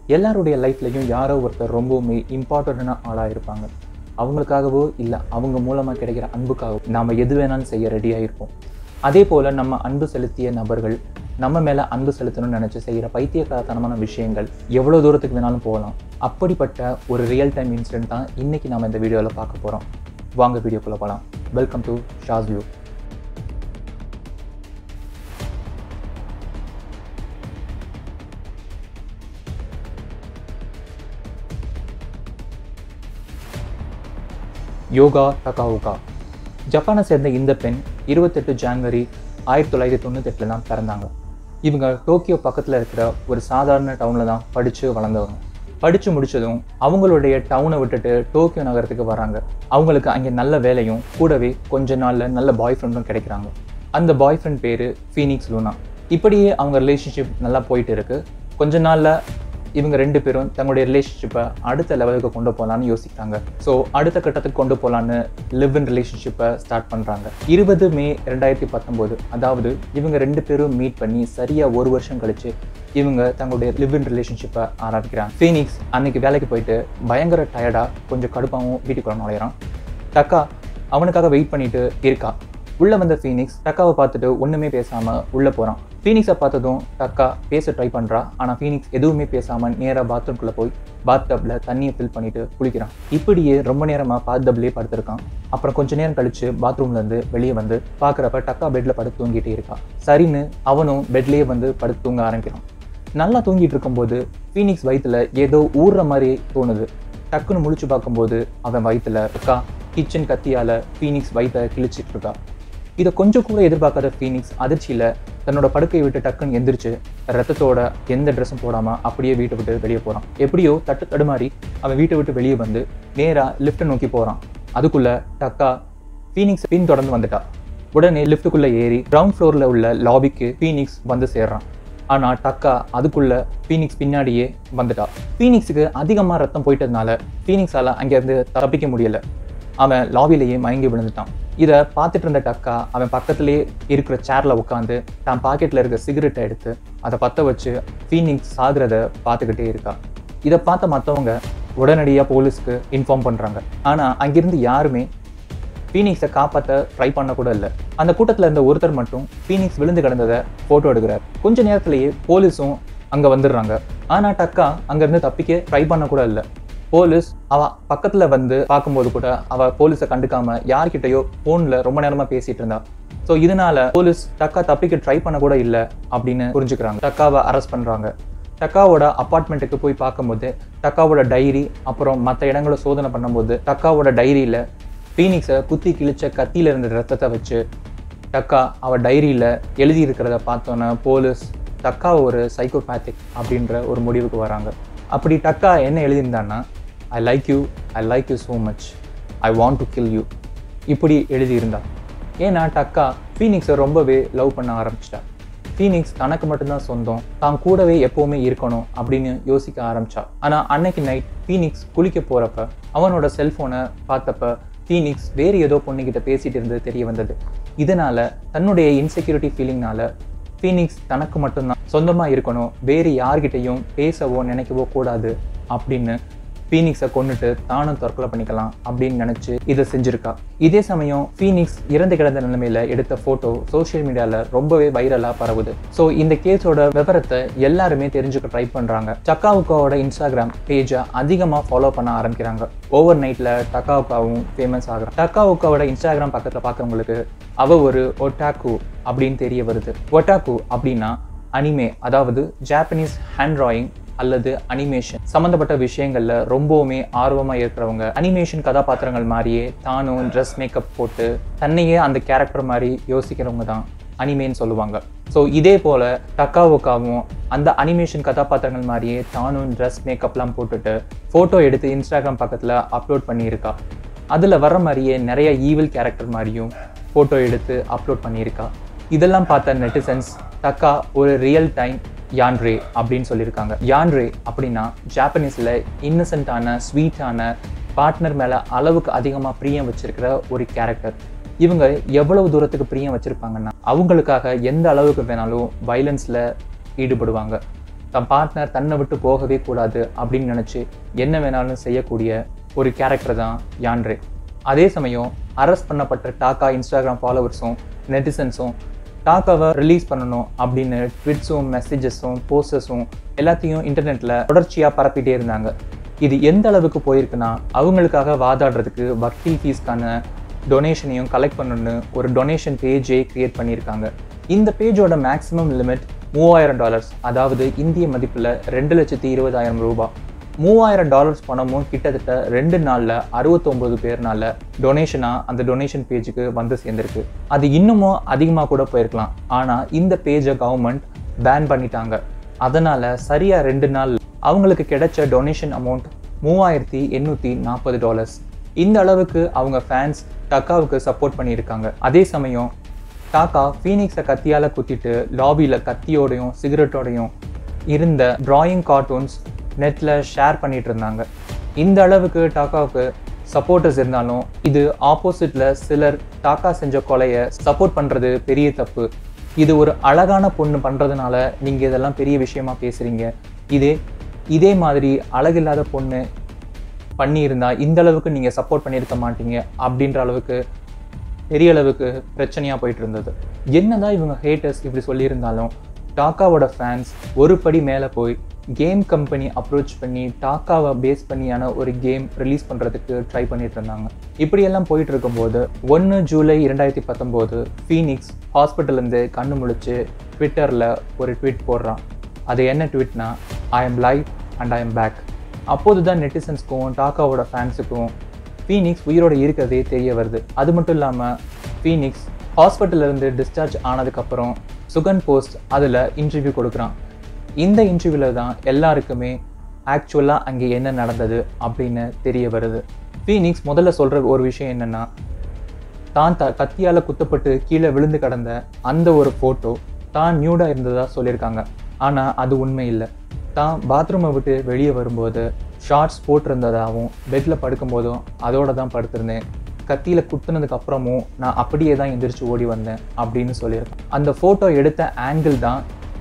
எல்லாருடைய லைஃப்லையும் யாரோ ஒருத்தர் ரொம்பவுமே இம்பார்ட்டண்டான ஆளாக இருப்பாங்க அவங்களுக்காகவோ இல்லை அவங்க மூலமாக கிடைக்கிற அன்புக்காகவோ நாம் எது வேணாலும் செய்ய ரெடியாக இருப்போம் அதே போல் நம்ம அன்பு செலுத்திய நபர்கள் நம்ம மேலே அன்பு செலுத்தணும்னு நினச்சி செய்கிற பைத்தியக்காரத்தனமான விஷயங்கள் எவ்வளோ தூரத்துக்கு வேணாலும் போகலாம் அப்படிப்பட்ட ஒரு ரியல் டைம் இன்சிடென்ட் தான் இன்றைக்கி நம்ம இந்த வீடியோவில் பார்க்க போகிறோம் வாங்க வீடியோக்குள்ளே போகலாம் welcome to Shaz view yoga டகாவுகா ஜப்பானை சேர்ந்த இந்த பெண் இருபத்தெட்டு ஜான்வரி ஆயிரத்தி தொள்ளாயிரத்தி தொண்ணூத்தெட்டில் தான் பிறந்தாங்க இவங்க டோக்கியோ பக்கத்தில் இருக்கிற ஒரு சாதாரண டவுனில் தான் படித்து வளர்ந்தவங்க படித்து முடிச்சதும் அவங்களுடைய டவுனை விட்டுட்டு டோக்கியோ நகரத்துக்கு வராங்க அவங்களுக்கு அங்கே நல்ல வேலையும் கூடவே கொஞ்ச நாளில் நல்ல பாய் ஃப்ரெண்டும் கிடைக்கிறாங்க அந்த பாய் ஃப்ரெண்ட் பேர் ஃபீனிக்ஸ் லூனா இப்படியே அவங்க ரிலேஷன்ஷிப் நல்லா போயிட்டு இருக்கு கொஞ்ச நாளில் இவங்க ரெண்டு பேரும் தங்களுடைய ரிலேஷன்ஷிப்பை அடுத்த லெவலுக்கு கொண்டு போகலான்னு யோசிக்கிறாங்க ஸோ அடுத்த கட்டத்துக்கு கொண்டு போகலான்னு லிவ் இன் ரிலேஷன்ஷிப்பை ஸ்டார்ட் பண்ணுறாங்க இருபது மே ரெண்டாயிரத்தி பத்தொம்போது அதாவது இவங்க ரெண்டு பேரும் மீட் பண்ணி சரியாக ஒரு வருஷம் கழிச்சு இவங்க தங்களுடைய லிவ் இன் ரிலேஷன்ஷிப்பை ஆரம்பிக்கிறாங்க ஃபீனிக்ஸ் அன்னைக்கு வேலைக்கு போயிட்டு பயங்கர டயர்டாக கொஞ்சம் கடுப்பாகவும் வீட்டுக்குள்ள நுழையிறான் டக்கா அவனுக்காக வெயிட் பண்ணிட்டு இருக்கா உள்ள வந்த ஃபீனிக்ஸ் டக்காவை பார்த்துட்டு ஒண்ணுமே பேசாம உள்ள போறான் ஃபீனிக்ஸை பார்த்ததும் டக்கா பேச ட்ரை பண்றா ஆனா ஃபீனிக்ஸ் எதுவுமே பேசாம நேரா பாத்ரூம்குள்ள போய் பாத் டப்ல தண்ணியை ஃபில் பண்ணிட்டு குளிக்கிறான் இப்படியே ரொம்ப நேரமா பாத் டப்லயே படுத்திருக்கான் அப்புறம் கொஞ்ச நேரம் கழிச்சு பாத்ரூம்ல இருந்து வெளியே வந்து பாக்குறப்ப டக்கா பெட்ல படுத்து தூங்கிட்டே இருக்கான் சரின்னு அவனும் பெட்லயே வந்து படுத்து தூங்க ஆரம்பிக்கிறான் நல்லா தூங்கிட்டு இருக்கும்போது ஃபீனிக்ஸ் வயித்துல ஏதோ ஊறுற மாதிரி தோணுது டக்குன்னு முழிச்சு பார்க்கும்போது அவன் வயித்துல இருக்கா கிச்சன் கத்தியால ஃபீனிக்ஸ் வயித்தை கிழிச்சிட்டு இருக்கா இதை கொஞ்சம் கூட எதிர்பார்க்காத ஃபீனிக்ஸ் அதிர்ச்சியில் தன்னோட படுக்கையை விட்டு டக்குன்னு எந்திரிச்சு ரத்தத்தோட எந்த ட்ரெஸ்ஸும் போடாமல் அப்படியே வீட்டை விட்டு வெளியே போகிறான் எப்படியோ தட்டு தடுமாறி அவன் வீட்டை விட்டு வெளியே வந்து நேராக லிஃப்ட்டை நோக்கி போகிறான் அதுக்குள்ள டக்கா ஃபீனிக்ஸ் பின் தொடர்ந்து வந்துட்டா உடனே லிஃப்ட்டுக்குள்ளே ஏறி கிரவுண்ட் ஃப்ளோரில் உள்ள லாபிக்கு ஃபீனிக்ஸ் வந்து சேர்றான் ஆனால் டக்கா அதுக்குள்ள ஃபீனிக்ஸ் பின்னாடியே வந்துட்டா ஃபீனிக்ஸுக்கு அதிகமாக ரத்தம் போயிட்டதுனால ஃபீனிக்ஸால் அங்கேருந்து தப்பிக்க முடியல அவன் லாபிலேயே மயங்கி விழுந்துட்டான் இதை பார்த்துட்டு இருந்த டக்கா அவன் பக்கத்துலேயே இருக்கிற சேரில் உட்காந்து தான் பாக்கெட்டில் இருக்க சிகரெட்டை எடுத்து அதை பற்ற வச்சு ஃபீனிக்ஸ் சாகுறத பார்த்துக்கிட்டே இருக்கா இதை பார்த்த மற்றவங்க உடனடியாக போலீஸ்க்கு இன்ஃபார்ம் பண்ணுறாங்க ஆனால் அங்கிருந்து யாருமே ஃபீனிக்ஸை காப்பாற்ற ட்ரை பண்ண கூட இல்லை அந்த கூட்டத்தில் இருந்த ஒருத்தர் மட்டும் ஃபீனிக்ஸ் விழுந்து கிடந்ததை ஃபோட்டோ எடுக்கிறார் கொஞ்ச நேரத்திலேயே போலீஸும் அங்கே வந்துடுறாங்க ஆனால் டக்கா அங்கேருந்து தப்பிக்க ட்ரை பண்ண கூட இல்லை போலீஸ் அவ பக்கத்துல வந்து பார்க்கும்போது கூட அவ போலீஸை கண்டுக்காம யார்கிட்டயோ போன்ல ரொம்ப நேரமா பேசிட்டு இருந்தா ஸோ இதனால போலீஸ் டக்கா தப்பிக்க ட்ரை பண்ண கூட இல்லை அப்படின்னு புரிஞ்சுக்கிறாங்க டக்காவை அரெஸ்ட் பண்றாங்க டக்காவோட அப்பார்ட்மெண்ட்டுக்கு போய் பார்க்கும்போது டக்காவோட டைரி அப்புறம் மற்ற இடங்களை சோதனை பண்ணும்போது டக்காவோட டைரியில ஃபீனிக்ஸை குத்தி கிழிச்ச கத்தியில இருந்த ரத்தத்தை வச்சு டக்கா அவ டைரியில எழுதி இருக்கிறத பார்த்தோன்னே போலீஸ் டக்கா ஒரு சைக்கோபேத்திக் அப்படின்ற ஒரு முடிவுக்கு வராங்க அப்படி டக்கா என்ன எழுதியிருந்தான்னா I like you I like you so much I want to kill you இப்படி எழுதியிருந்தா ஏன்னா டக்கா ஃபீனிக்ஸை ரொம்பவே லவ் பண்ண ஆரம்பிச்சிட்டா ஃபீனிக்ஸ் தனக்கு மட்டும்தான் சொந்தம் தான் கூடவே எப்போவுமே இருக்கணும் அப்படின்னு யோசிக்க ஆரம்பிச்சா ஆனால் அன்னைக்கு நைட் ஃபீனிக்ஸ் குளிக்க போகிறப்ப அவனோட செல்ஃபோனை பார்த்தப்ப ஃபீனிக்ஸ் வேறு ஏதோ பொண்ணுக்கிட்ட பேசிட்டு இருந்தது தெரிய வந்தது இதனால தன்னுடைய இன்செக்யூரிட்டி ஃபீலிங்னால ஃபீனிக்ஸ் தனக்கு மட்டும்தான் சொந்தமாக இருக்கணும் வேறு யார்கிட்டையும் பேசவோ நினைக்கவோ கூடாது அப்படின்னு ஃபீனிக்ஸை கொண்டுட்டு தானும் தற்கொலை பண்ணிக்கலாம் அப்படின்னு நினச்சி இதை செஞ்சுருக்கா இதே சமயம் ஃபீனிக்ஸ் இறந்து கிடந்த நிலைமையில எடுத்த ஃபோட்டோ சோஷியல் மீடியாவில் ரொம்பவே வைரலாக பரவுது ஸோ இந்த கேஸோட விவரத்தை எல்லாருமே தெரிஞ்சுக்க ட்ரை பண்ணுறாங்க சக்காவுக்காவோட இன்ஸ்டாகிராம் பேஜை அதிகமாக ஃபாலோ பண்ண ஆரம்பிக்கிறாங்க ஓவர் நைட்டில் டக்காவுக்காவும் ஃபேமஸ் ஆகுறான் டக்காவுக்காவோட இன்ஸ்டாகிராம் பக்கத்தில் பார்க்குறவங்களுக்கு அவ ஒரு ஒட்டாக்கு அப்படின்னு தெரிய வருது ஒட்டாக்கு அப்படின்னா அனிமே அதாவது ஜாப்பனீஸ் ஹேண்ட் டிராயிங் அல்லது அனிமேஷன் சம்மந்தப்பட்ட விஷயங்கள்ல ரொம்பவுமே ஆர்வமா இருக்கிறவங்க அனிமேஷன் கதாபாத்திரங்கள் மாதிரியே தானும் ட்ரெஸ் மேக்கப் போட்டு தன்னையே அந்த கேரக்டர் மாதிரி யோசிக்கிறவங்க தான் அனிமேன்னு சொல்லுவாங்க ஸோ இதே போல டக்காவுக்காவும் அந்த அனிமேஷன் கதாபாத்திரங்கள் மாதிரியே தானும் ட்ரெஸ் மேக்கப்லாம் போட்டுட்டு ஃபோட்டோ எடுத்து இன்ஸ்டாகிராம் பக்கத்தில் அப்லோட் பண்ணியிருக்கா அதில் வர்ற மாதிரியே நிறைய ஈவில் கேரக்டர் மாதிரியும் ஃபோட்டோ எடுத்து அப்லோட் பண்ணியிருக்கா இதெல்லாம் பார்த்த நெட்டிசன்ஸ் டக்கா ஒரு ரியல் டைம் யான்ரே அப்படின்னு சொல்லியிருக்காங்க யான்ரே அப்படின்னா ஜாப்பனீஸில் இன்னசென்ட்டான ஸ்வீட்டான பார்ட்னர் மேலே அளவுக்கு அதிகமாக பிரியம் வச்சிருக்கிற ஒரு கேரக்டர் இவங்க எவ்வளவு தூரத்துக்கு பிரியம் வச்சிருப்பாங்கன்னா அவங்களுக்காக எந்த அளவுக்கு வேணாலும் வயலன்ஸில் ஈடுபடுவாங்க தன் பார்ட்னர் தன்னை விட்டு போகவே கூடாது அப்படின்னு நினச்சி என்ன வேணாலும் செய்யக்கூடிய ஒரு கேரக்டர் தான் யான்ரே அதே சமயம் அரெஸ்ட் பண்ணப்பட்ட டாக்கா இன்ஸ்டாகிராம் ஃபாலோவர்ஸும் நெட்டிசன்ஸும் டாக்காவை ரிலீஸ் பண்ணணும் அப்படின்னு ட்விட்ஸும் மெசேஜஸும் போஸ்டர்ஸும் எல்லாத்தையும் இன்டர்நெட்டில் தொடர்ச்சியாக பரப்பிட்டே இருந்தாங்க இது எந்த அளவுக்கு போயிருக்குன்னா அவங்களுக்காக வாதாடுறதுக்கு வக்கீல் ஃபீஸ்க்கான டொனேஷனையும் கலெக்ட் பண்ணணும்னு ஒரு டொனேஷன் பேஜே கிரியேட் பண்ணியிருக்காங்க இந்த பேஜோட மேக்ஸிமம் லிமிட் மூவாயிரம் டாலர்ஸ் அதாவது இந்திய மதிப்பில் ரெண்டு லட்சத்தி இருபதாயிரம் ரூபாய் மூவாயிரம் டாலர்ஸ் பணமும் கிட்டத்தட்ட ரெண்டு நாளில் அறுபத்தொம்பது பேர்னால டொனேஷனாக அந்த டொனேஷன் பேஜுக்கு வந்து சேர்ந்துருக்கு அது இன்னமும் அதிகமாக கூட போயிருக்கலாம் ஆனால் இந்த பேஜை கவர்மெண்ட் பேன் பண்ணிட்டாங்க அதனால் சரியாக ரெண்டு நாள் அவங்களுக்கு கிடைச்ச டொனேஷன் அமௌண்ட் மூவாயிரத்தி எண்ணூற்றி நாற்பது டாலர்ஸ் இந்த அளவுக்கு அவங்க ஃபேன்ஸ் டக்காவுக்கு சப்போர்ட் பண்ணியிருக்காங்க அதே சமயம் டாக்கா ஃபீனிக்ஸை கத்தியால் குத்திட்டு லாபியில் கத்தியோடையும் சிகரெட்டோடையும் இருந்த டிராயிங் கார்ட்டூன்ஸ் நெட்டில் ஷேர் பண்ணிட்டு இருந்தாங்க இந்த அளவுக்கு டாக்காவுக்கு சப்போர்ட்டர்ஸ் இருந்தாலும் இது ஆப்போசிட்டில் சிலர் டாக்கா செஞ்ச கொலையை சப்போர்ட் பண்ணுறது பெரிய தப்பு இது ஒரு அழகான பொண்ணு பண்ணுறதுனால நீங்கள் இதெல்லாம் பெரிய விஷயமா பேசுகிறீங்க இதே இதே மாதிரி அழகில்லாத பொண்ணு பண்ணியிருந்தா இந்த அளவுக்கு நீங்கள் சப்போர்ட் பண்ணியிருக்க மாட்டீங்க அப்படின்ற அளவுக்கு பெரிய அளவுக்கு பிரச்சனையாக போயிட்டு இருந்தது என்னதான் இவங்க ஹேட்டர்ஸ் இப்படி சொல்லியிருந்தாலும் டாக்காவோட ஃபேன்ஸ் ஒரு படி மேலே போய் கேம் கம்பெனி அப்ரோச் பண்ணி டாக்காவை பேஸ் பண்ணியான ஒரு கேம் ரிலீஸ் பண்ணுறதுக்கு ட்ரை பண்ணிட்டு இருந்தாங்க இப்படியெல்லாம் போயிட்டு இருக்கும்போது ஒன்று ஜூலை இரண்டாயிரத்தி பத்தொம்போது ஃபீனிக்ஸ் ஹாஸ்பிட்டல்லேருந்து கண்ணு முழிச்சு ட்விட்டரில் ஒரு ட்வீட் போடுறான் அது என்ன ட்வீட்னா I am live and I am back அப்போது தான் நெட்டிசன்ஸ்க்கும் டாக்காவோட ஃபேன்ஸுக்கும் ஃபீனிக்ஸ் உயிரோட இருக்கிறதே தெரிய வருது அது மட்டும் இல்லாமல் ஃபீனிக்ஸ் ஹாஸ்பிட்டல்லேருந்து டிஸ்சார்ஜ் ஆனதுக்கப்புறம் சுகன் போஸ்ட் அதில் இன்டர்வியூ கொடுக்குறான் இந்த இன்டர்வியூவில் தான் எல்லாருக்குமே ஆக்சுவலாக அங்கே என்ன நடந்தது அப்படின்னு தெரிய வருது ஃபீனிக்ஸ் முதல்ல சொல்கிற ஒரு விஷயம் என்னென்னா தான் த கத்தியால் குத்தப்பட்டு கீழே விழுந்து கிடந்த அந்த ஒரு ஃபோட்டோ தான் நியூடாக இருந்ததாக சொல்லியிருக்காங்க ஆனால் அது உண்மை இல்லை தான் பாத்ரூமை விட்டு வெளியே வரும்போது ஷார்ட்ஸ் போட்டிருந்ததாகவும் பெட்டில் படுக்கும்போதும் அதோட தான் படுத்திருந்தேன் கத்தியில் குத்துனதுக்கு அப்புறமும் நான் அப்படியே தான் எந்திரிச்சு ஓடி வந்தேன் அப்படின்னு சொல்லியிருக்கேன் அந்த ஃபோட்டோ எடுத்த ஆங்கிள் தான்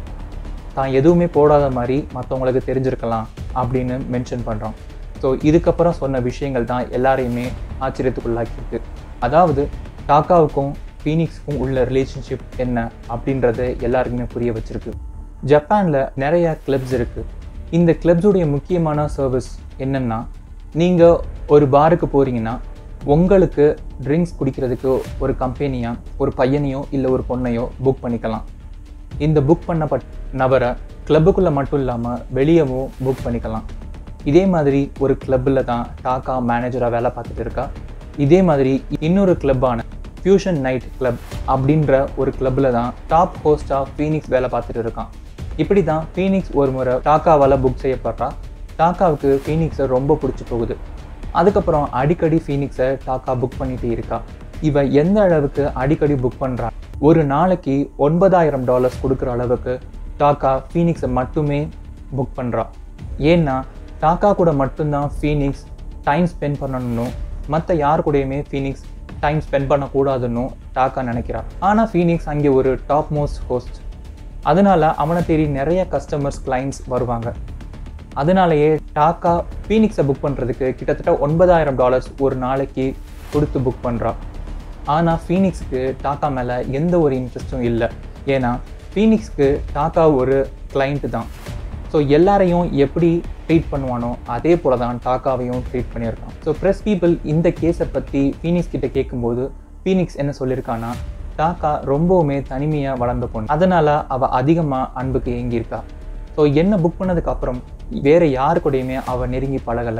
தான் எதுவுமே போடாத மாதிரி மற்றவங்களுக்கு தெரிஞ்சிருக்கலாம் அப்படின்னு மென்ஷன் பண்ணுறான் ஸோ இதுக்கப்புறம் சொன்ன விஷயங்கள் தான் எல்லாரையுமே ஆச்சரியத்துக்குள்ளாக்கியிருக்கு அதாவது டாக்காவுக்கும் ஃபீனிக்ஸுக்கும் உள்ள ரிலேஷன்ஷிப் என்ன அப்படின்றது எல்லாருக்குமே புரிய வச்சிருக்கு ஜப்பானில் நிறைய கிளப்ஸ் இருக்குது இந்த கிளப்ஸுடைய முக்கியமான சர்வீஸ் என்னென்னா நீங்கள் ஒரு பாருக்கு போகிறீங்கன்னா உங்களுக்கு ட்ரிங்க்ஸ் குடிக்கிறதுக்கு ஒரு கம்பெனியா ஒரு பையனையோ இல்லை ஒரு பொண்ணையோ புக் பண்ணிக்கலாம் இந்த புக் பண்ணப்பட்ட நபரை கிளப்புக்குள்ளே மட்டும் இல்லாமல் வெளியவும் புக் பண்ணிக்கலாம் இதே மாதிரி ஒரு கிளப்பில் தான் டாக்கா மேனேஜராக வேலை பார்த்துட்டு இருக்கா இதே மாதிரி இன்னொரு கிளப்பான ஃபியூஷன் நைட் கிளப் அப்படின்ற ஒரு கிளப்பில் தான் டாப் ஹோஸ்டாக ஃபீனிக்ஸ் வேலை பார்த்துட்டு இருக்கான் இப்படி தான் ஃபீனிக்ஸ் ஒரு முறை டாக்காவால் புக் செய்யப்படுறா டாக்காவுக்கு ஃபீனிக்ஸை ரொம்ப பிடிச்சி போகுது அதுக்கப்புறம் அடிக்கடி ஃபீனிக்ஸை டாக்கா புக் பண்ணிட்டு இருக்கா இவ எந்த அளவுக்கு அடிக்கடி புக் பண்ணுறா ஒரு நாளைக்கு ஒன்பதாயிரம் டாலர்ஸ் கொடுக்குற அளவுக்கு டாக்கா ஃபீனிக்ஸை மட்டுமே புக் பண்ணுறா ஏன்னா டாக்கா கூட மட்டும்தான் ஃபீனிக்ஸ் டைம் ஸ்பெண்ட் பண்ணணும் மற்ற யார் கூடயுமே ஃபீனிக்ஸ் டைம் ஸ்பெண்ட் பண்ணக்கூடாதுன்னு டாக்கா நினைக்கிறா ஆனால் ஃபீனிக்ஸ் அங்கே ஒரு டாப் மோஸ்ட் ஹோஸ்ட் அதனால அவனை தேடி நிறைய கஸ்டமர்ஸ் கிளைண்ட்ஸ் வருவாங்க அதனாலேயே டாக்கா ஃபீனிக்ஸை புக் பண்ணுறதுக்கு கிட்டத்தட்ட ஒன்பதாயிரம் டாலர்ஸ் ஒரு நாளைக்கு கொடுத்து புக் பண்ணுறா ஆனால் ஃபீனிக்ஸுக்கு டாக்கா மேலே எந்த ஒரு இன்ட்ரெஸ்ட்டும் இல்லை ஏன்னா ஃபீனிக்ஸ்க்கு டாக்கா ஒரு கிளைண்ட்டு தான் ஸோ எல்லாரையும் எப்படி ட்ரீட் பண்ணுவானோ அதே போல தான் டாக்காவையும் ட்ரீட் பண்ணியிருக்கான் ஸோ ப்ரெஸ் பீப்புள் இந்த கேஸை பற்றி ஃபீனிக்ஸ் கிட்ட கேட்கும்போது ஃபீனிக்ஸ் என்ன சொல்லியிருக்கான்னா டாக்கா ரொம்பவுமே தனிமையாக வளர்ந்த பொண்ணு அதனால் அவள் அதிகமாக அன்புக்கு ஏங்கியிருக்கா ஸோ என்ன புக் பண்ணதுக்கு அப்புறம் வேறு யாரு கூடயுமே அவள் நெருங்கி பழகலை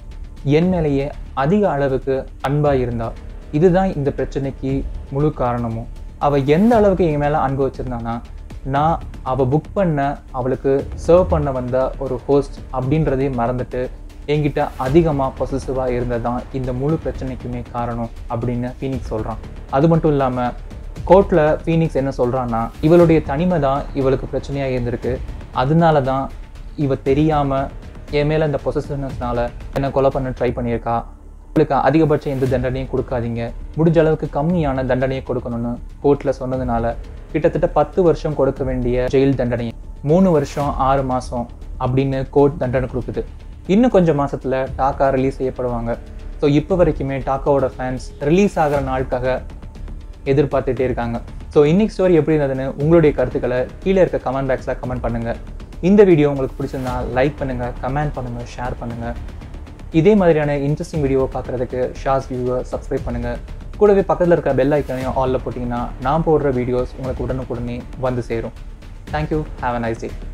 என் மேலேயே அதிக அளவுக்கு அன்பாக இருந்தா இதுதான் இந்த பிரச்சனைக்கு முழு காரணமும் அவள் எந்த அளவுக்கு என் மேலே அன்பு வச்சுருந்தானா நான் அவள் புக் பண்ண அவளுக்கு சர்வ் பண்ண வந்த ஒரு ஹோஸ்ட் அப்படின்றதே மறந்துட்டு என்கிட்ட அதிகமாக பொசசிவாக இருந்தது தான் இந்த முழு பிரச்சனைக்குமே காரணம் அப்படின்னு ஃபீனிக்ஸ் சொல்கிறான் அது மட்டும் இல்லாமல் கோர்ட்டில் ஃபீனிக்ஸ் என்ன சொல்கிறான்னா இவளுடைய தனிமை தான் இவளுக்கு பிரச்சனையாக இருந்திருக்கு அதனால தான் இவ தெரியாமல் என் மேலே இந்த பொசசிவ்னஸ்னால என்னை கொலை பண்ண ட்ரை பண்ணியிருக்கா இவளுக்கு அதிகபட்சம் எந்த தண்டனையும் கொடுக்காதீங்க முடிஞ்ச அளவுக்கு கம்மியான தண்டனையை கொடுக்கணும்னு கோர்ட்டில் சொன்னதுனால கிட்டத்தட்ட பத்து வருஷம் கொடுக்க வேண்டிய ஜெயில் தண்டனையை மூணு வருஷம் ஆறு மாதம் அப்படின்னு கோர்ட் தண்டனை கொடுக்குது இன்னும் கொஞ்சம் மாசத்துல டாக்கா ரிலீஸ் செய்யப்படுவாங்க ஸோ இப்போ வரைக்குமே டாக்காவோட ஃபேன்ஸ் ரிலீஸ் ஆகிற நாளுக்காக எதிர்பார்த்துட்டே இருக்காங்க ஸோ இன்னைக்கு ஸ்டோரி எப்படி இருந்ததுன்னு உங்களுடைய கருத்துக்களை கீழே இருக்க கமெண்ட் பாக்ஸில் கமெண்ட் பண்ணுங்கள் இந்த வீடியோ உங்களுக்கு பிடிச்சிருந்தா லைக் பண்ணுங்கள் கமெண்ட் பண்ணுங்கள் ஷேர் பண்ணுங்கள் இதே மாதிரியான இன்ட்ரெஸ்டிங் வீடியோவை பார்க்குறதுக்கு ஷார்ஸ் வியூவை சப்ஸ்கிரைப் பண்ணுங்கள் கூடவே பக்கத்தில் இருக்க பெல் ஐக்கனையும் ஆலில் போட்டிங்கன்னா நான் போடுற வீடியோஸ் உங்களுக்கு உடனுக்குடனே வந்து சேரும் thank you have a nice day